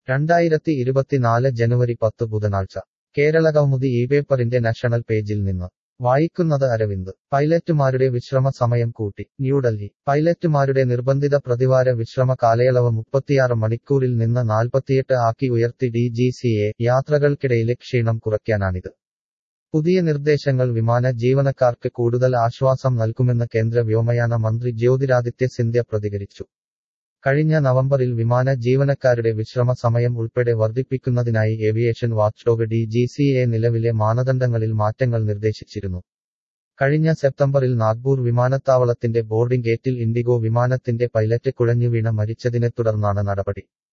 രണ്ടായിരത്തി ഇരുപത്തിനാല് ജനുവരി പത്ത് ബുധനാഴ്ച കേരളകൗമുദി ഈ പേപ്പറിന്റെ നാഷണൽ പേജിൽ നിന്ന് വായിക്കുന്നത് അരവിന്ദ് പൈലറ്റുമാരുടെ വിശ്രമ സമയം കൂട്ടി ന്യൂഡൽഹി പൈലറ്റുമാരുടെ നിർബന്ധിത പ്രതിവാര വിശ്രമ കാലയളവ് മുപ്പത്തിയാറ് മണിക്കൂറിൽ നിന്ന് നാൽപ്പത്തിയെട്ട് ആക്കി ഉയർത്തി ഡി ജി സി എ യാത്രകൾക്കിടയിലെ ക്ഷീണം കുറയ്ക്കാനാണിത് പുതിയ നിർദ്ദേശങ്ങൾ വിമാന ജീവനക്കാർക്ക് കൂടുതൽ ആശ്വാസം നൽകുമെന്ന് കേന്ദ്ര വ്യോമയാന മന്ത്രി ജ്യോതിരാദിത്യ സിന്ധ്യ പ്രതികരിച്ചു കഴിഞ്ഞ നവംബറിൽ വിമാന ജീവനക്കാരുടെ വിശ്രമ സമയം ഉൾപ്പെടെ വർദ്ധിപ്പിക്കുന്നതിനായി aviation watchdog D G C A നിലവിലെ മാനദണ്ഡങ്ങളിൽ മാറ്റങ്ങൾ നിർദ്ദേശിച്ചിരുന്നു കഴിഞ്ഞ സെപ്റ്റംബറിൽ നാഗ്പൂർ വിമാനത്താവളത്തിന്റെ ബോർഡിംഗ് ഗേറ്റിൽ ഇൻഡിഗോ വിമാനത്തിന്റെ പൈലറ്റ് കുഴഞ്ഞുവീണ് മരിച്ചതിനെ തുടർന്നാണ് നടപടി